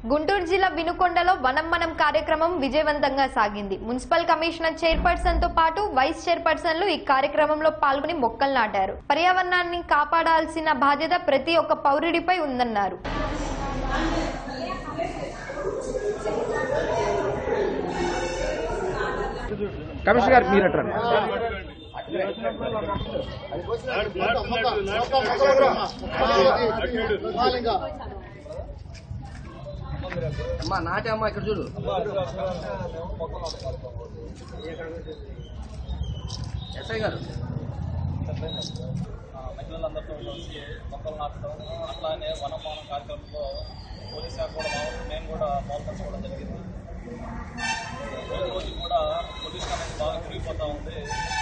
గుంటూరు జిల్లా వినుకొండలో వనం మనం కార్యక్రమం విజయవంతంగా సాగింది మున్సిపల్ కమిషనర్ చైర్పర్సన్ తో పాటు వైస్ చైర్పర్సన్లు ఈ కార్యక్రమంలో పాల్గొని మొక్కలు నాటారు పర్యావరణాన్ని కాపాడాల్సిన బాధ్యత ప్రతి ఒక్క పౌరుడిపై ఉందన్నారు కమిషనర్ గారు మీరు అట్రండి అమ్మా నాటే అమ్మా ఇక్కడ చూడు ఎస్ఐ గారు మహిళలందరితో కలిసి మొక్కలు నాటడం అట్లానే వనమానం కార్యక్రమంలో పోలీస్ శాఖ కూడా మా- మేము కూడా పాల్పంచుకోవడం జరిగింది రోజు రోజు కూడా పొల్యూషన్ అనేది బాగా పెరిగిపోతూ ఉంది